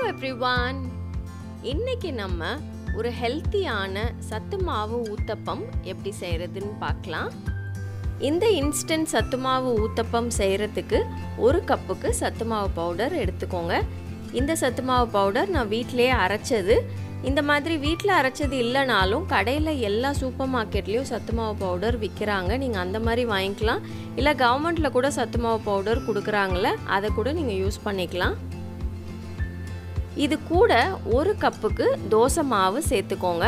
everyone இன்னைக்கு நம்ம ஒரு ஹெல்த்தியான சத்து மாவு ஊத்தப்பம் எப்படி செய்கிறதுன்னு பார்க்கலாம் இந்த இன்ஸ்டன்ட் சத்து மாவு ஊத்தப்பம் செய்கிறதுக்கு ஒரு கப்புக்கு சத்து மாவு பவுடர் எடுத்துக்கோங்க இந்த சத்து மாவு பவுடர் நான் வீட்டிலேயே அரைச்சது இந்த மாதிரி வீட்டில் அரைச்சது இல்லைனாலும் கடையில் எல்லா சூப்பர் மார்க்கெட்லேயும் சத்து மாவு பவுடர் விற்கிறாங்க நீங்கள் அந்த மாதிரி வாங்கிக்கலாம் இல்லை கவர்மெண்ட்டில் கூட சத்து மாவு பவுடர் கொடுக்குறாங்கள அதை கூட நீங்கள் யூஸ் பண்ணிக்கலாம் இது கூட ஒரு கப்புக்கு தோசை மாவு சேர்த்துக்கோங்க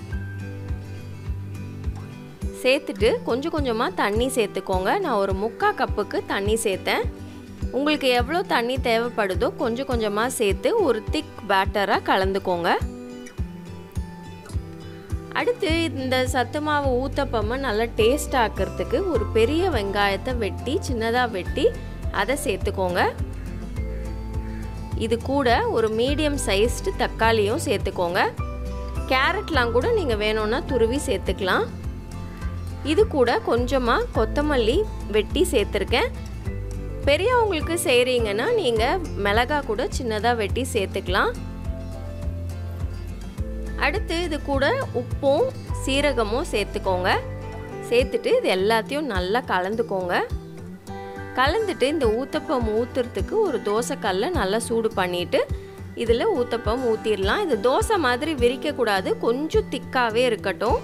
சேர்த்துட்டு கொஞ்சம் கொஞ்சமாக தண்ணி சேர்த்துக்கோங்க நான் ஒரு முக்கால் கப்புக்கு தண்ணி சேர்த்தேன் உங்களுக்கு எவ்வளோ தண்ணி தேவைப்படுதோ கொஞ்சம் கொஞ்சமாக சேர்த்து ஒரு திக் பேட்டராக கலந்துக்கோங்க அடுத்து இந்த சத்து மாவு ஊத்தப்பம்மை நல்லா டேஸ்ட் ஆக்கிறதுக்கு ஒரு பெரிய வெங்காயத்தை வெட்டி சின்னதாக வெட்டி அதை சேர்த்துக்கோங்க இது கூட ஒரு மீடியம் சைஸ்டு தக்காளியும் சேர்த்துக்கோங்க கேரட்லாம் கூட நீங்கள் வேணும்னா துருவி சேர்த்துக்கலாம் இது கூட கொஞ்சமாக கொத்தமல்லி வெட்டி சேர்த்துருக்கேன் பெரியவங்களுக்கு செய்கிறீங்கன்னா நீங்கள் மிளகா கூட சின்னதாக வெட்டி சேர்த்துக்கலாம் அடுத்து இது கூட உப்பும் சீரகமும் சேர்த்துக்கோங்க சேர்த்துட்டு இது எல்லாத்தையும் நல்லா கலந்துக்கோங்க கலந்துட்டு இந்த ஊத்தப்பம் ஊற்றுறதுக்கு ஒரு தோசைக்கல்லை நல்லா சூடு பண்ணிவிட்டு இதில் ஊத்தப்பம் ஊற்றிடலாம் இது தோசை மாதிரி விரிக்கக்கூடாது கொஞ்சம் திக்காகவே இருக்கட்டும்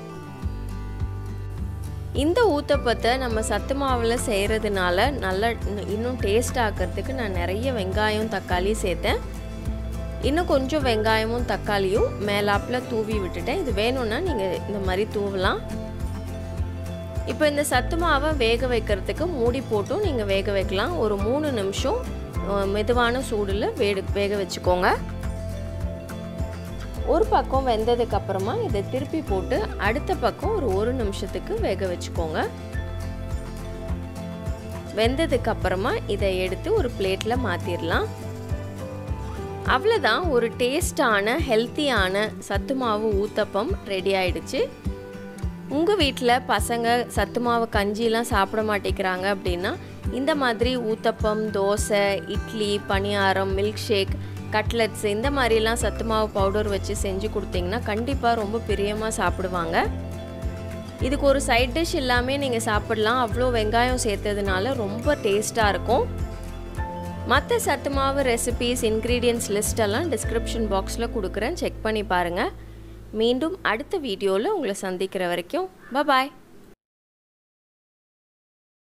இந்த ஊத்தப்பத்தை நம்ம சத்து மாவில் செய்கிறதுனால நல்லா இன்னும் டேஸ்ட் ஆக்கிறதுக்கு நான் நிறைய வெங்காயம் தக்காளி சேர்த்தேன் இன்னும் கொஞ்சம் வெங்காயமும் தக்காளியும் மேலாப்பில் தூவி விட்டுட்டேன் இது வேணும்னா நீங்கள் இந்த மாதிரி தூவலாம் இப்போ இந்த சத்து மாவை வேக வைக்கிறதுக்கு மூடி போட்டும் நீங்கள் வேக வைக்கலாம் ஒரு மூணு நிமிஷம் மெதுவான சூடில் வேடு வேக வச்சுக்கோங்க ஒரு பக்கம் வெந்ததுக்கு அப்புறமா இதை திருப்பி போட்டு அடுத்த பக்கம் ஒரு ஒரு நிமிஷத்துக்கு வேக வச்சுக்கோங்க வெந்ததுக்கு அப்புறமா இதை எடுத்து ஒரு பிளேட்டில் மாற்றிடலாம் அவ்வளோதான் ஒரு டேஸ்டான ஹெல்த்தியான சத்து மாவு ஊத்தப்பம் ரெடி ஆயிடுச்சு உங்கள் வீட்டில் பசங்க சத்து மாவு கஞ்சிலாம் சாப்பிட மாட்டேங்கிறாங்க அப்படின்னா இந்த மாதிரி uttapam dosa idli paniyaram milkshake cutlets இந்த மாதிரிலாம் சத்து மாவு பவுடர் வச்சு செஞ்சு கொடுத்தீங்கன்னா கண்டிப்பாக ரொம்ப பிரியமாக சாப்பிடுவாங்க இதுக்கு ஒரு சைட் டிஷ் எல்லாமே நீங்கள் சாப்பிடலாம் அவ்வளோ வெங்காயம் சேர்த்ததுனால ரொம்ப டேஸ்ட்டாக இருக்கும் மற்ற சத்து மாவு ரெசிபீஸ் இன்க்ரீடியன்ஸ் லிஸ்டெல்லாம் டிஸ்கிரிப்ஷன் பாக்ஸில் கொடுக்குறேன் செக் பண்ணி பாருங்கள் மீண்டும் அடுத்த வீடியோவில் உங்களை சந்திக்கிற வரைக்கும் பபாய்